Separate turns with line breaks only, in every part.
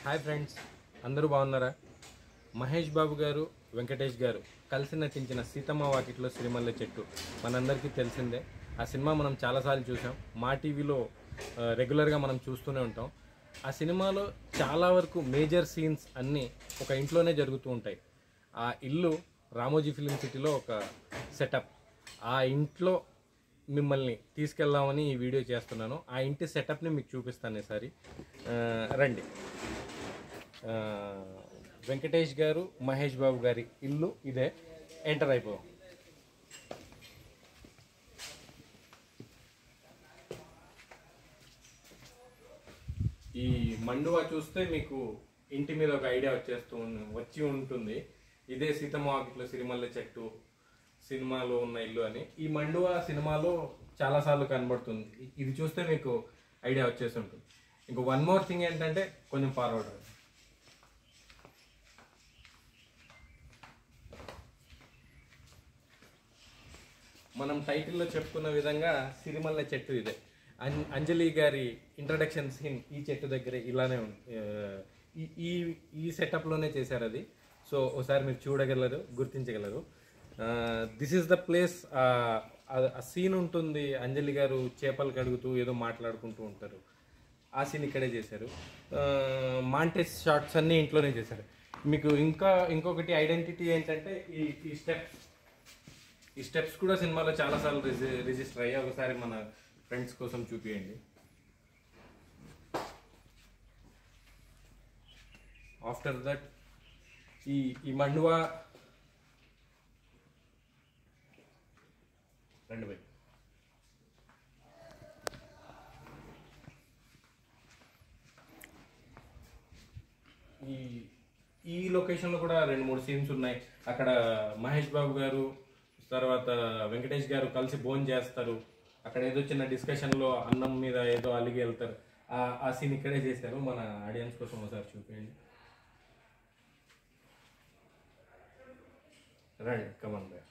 Hi friends అందరూ బాగున్నారా మహేష్ బాబు గారు వెంకటేష్ గారు కలిసి నటించిన సీతమ్మ వాకిట్లో సిరిమల్లె చెట్టు మనందరికీ తెలిసిందే ఆ సినిమా మనం చాలాసార్లు చూసాం మా టీవీలో ఆ, రెగ్యులర్గా మనం చూస్తూనే ఉంటాం ఆ సినిమాలో చాలా వరకు మేజర్ సీన్స్ అన్నీ ఒక ఇంట్లోనే జరుగుతూ ఉంటాయి ఆ ఇల్లు రామోజీ ఫిలిం సిటీలో ఒక సెటప్ ఆ ఇంట్లో మిమ్మల్ని తీసుకెళ్దామని ఈ వీడియో చేస్తున్నాను ఆ ఇంటి సెటప్ని మీకు చూపిస్తాను ఈసారి ఆ, రండి ఆ, వెంకటేష్ గారు మహేష్ బాబు గారి ఇల్లు ఇదే ఎంటర్ అయిపోయాం ఈ మండువా చూస్తే మీకు ఇంటి మీద ఒక ఐడియా వచ్చేస్తూ ఉన్- వచ్చి ఉంటుంది ఇదే సీతమ్మ వాకిట్లో సిరిమల్లె చెట్టు సినిమాలో ఉన్న ఇల్లు అని ఈ మండువా సినిమాలో చాలాసార్లు కనబడుతుంది ఇ- ఇది చూస్తే మీకు ఐడియా వచ్చేసి ఉంటుంది ఇంకో వన్ మోర్ థింగ్ ఏంటంటే కొంచెం ఫార్వర్డ్ రండి. మనం టైటిల్లో చెప్పుకున్న విధంగా సిరిమల్లె చెట్టు ఇదే అం- అంజలి గారి ఇంట్రడక్షన్ సీన్ ఈ చెట్టు దగ్గర ఇలానే ఉంది ఆ, ఈ ఈ ఈ సెటప్లోనే చేశారు అది సో ఒకసారి మీరు చూడగలరు గుర్తించగలరు దిస్ ఈస్ ద ప్లేస్ ఆ సీన్ ఉంటుంది అంజలి గారు చేపలు కడుగుతూ ఏదో మాట్లాడుకుంటూ ఉంటారు ఆ సీన్ ఇక్కడే చేశారు మాంటెస్ షార్ట్స్ అన్నీ ఇంట్లోనే చేశారు మీకు ఇంకా ఇంకొకటి ఐడెంటిటీ ఏంటంటే ఈ ఈ స్టెప్స్ ఈ స్టెప్స్ కూడా సినిమాలో చాలా సార్లు రిజిస్టర్ అయ్యాయి ఒకసారి మన ఫ్రెండ్స్ కోసం చూపియండి ఆఫ్టర్ దట్ ఈ ఈ మండువా రెండు బై ఈ ఈ లొకేషన్లో కూడా రెండు మూడు సీన్స్ ఉన్నాయి అక్కడ మహేష్ బాబు గారు తర్వాత వెంకటేష్ గారు కలిసి భోజనం చేస్తారు అక్కడ ఏదో చిన్న డిస్కషన్లో అన్నం మీద ఏదో అలిగి వెళ్తారు ఆ ఆ సీన్ ఇక్కడే చేశారు మన ఆడియన్స్ కోసం ఒకసారి చూపించండి రండి కమన్ రా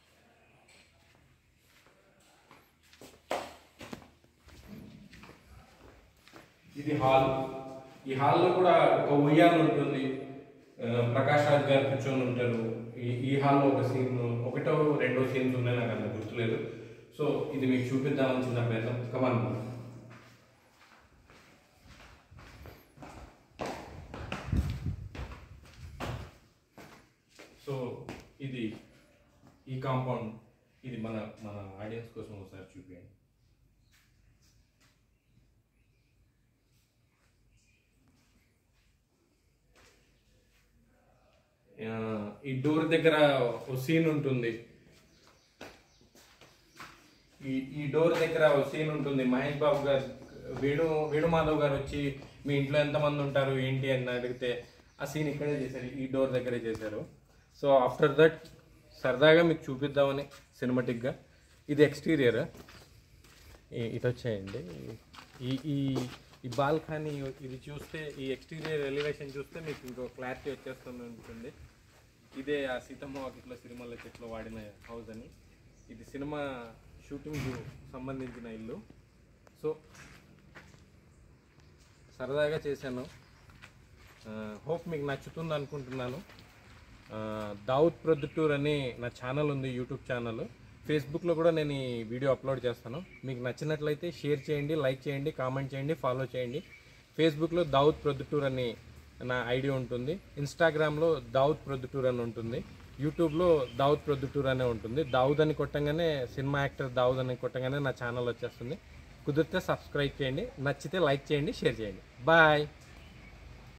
ఇది హాల్ ఈ హాల్లో కూడా ఒక ఉయ్యాల ఉంటుంది ఆ, ప్రకాష్ రాజ్ గారు కూర్చొని ఉంటారు ఈ ఈ హాల్లో ఒక సీన్ ఒకటో రెండో సీన్స్ ఉన్నాయి నాకు అంత గుర్తులేదు సో ఇది మీకు చూపిద్దామని చిన్న ప్రయత్నం కమాన్ సో ఇది ఈ కాంపౌండ్ ఇది మన మన ఆడియన్స్ కోసం ఒకసారి చూపించండి ఆ, ఈ డోర్ దగ్గర ఒక సీన్ ఉంటుంది ఈ ఈ డోర్ దగ్గర ఒక సీన్ ఉంటుంది మహేష్ బాబు గారు వేణు వేణుమాధవ్ గారు వచ్చి మీ ఇంట్లో ఎంతమంది ఉంటారు ఏంటి అని అడిగితే ఆ సీన్ ఇక్కడే చేశారు ఈ డోర్ దగ్గరే చేశారు సో ఆఫ్టర్ దట్ సరదాగా మీకు చూపిద్దామని సినిమాటిక్గా ఇది ఎక్స్టీరియర్ ఇది వచ్చేయండి ఈ ఈ ఈ బాల్కనీ ఇది చూస్తే ఈ ఎక్స్టీరియర్ ఎలివేషన్ చూస్తే మీకు ఇంకో క్లారిటీ వచ్చేస్తుంది ఉంటుంది ఇదే ఆ సీతమ్మ వాకిట్లో సిరిమల్ల చెట్లు వాడిన హౌస్ అని ఇది సినిమా షూటింగ్ సంబంధించిన ఇల్లు సో సరదాగా చేశాను హోప్ మీకు నచ్చుతుంది అనుకుంటున్నాను ఆ, దావుద్ ప్రొద్దుటూర్ అని నా ఛానల్ ఉంది యూట్యూబ్ ఛానల్ ఫేస్బుక్లో కూడా నేను ఈ వీడియో అప్లోడ్ చేస్తాను మీకు నచ్చినట్లయితే షేర్ చేయండి లైక్ చేయండి కామెంట్ చేయండి ఫాలో చేయండి ఫేస్బుక్లో దావుద్ ప్రొద్దుటూర్ అని నా ఐడి ఉంటుంది ఇన్స్టాగ్రామ్లో దావుద్ ప్రొద్దుటూర్ అని ఉంటుంది యూట్యూబ్లో దావుద్ ప్రొద్దుటూర్ అనే ఉంటుంది దావుద్ అని కొట్టంగానే సినిమా యాక్టర్ దావుద్ అని కొట్టంగానే నా ఛానల్ వచ్చేస్తుంది కుదిరితే సబ్స్క్రైబ్ చేయండి నచ్చితే లైక్ చేయండి షేర్ చేయండి బాయ్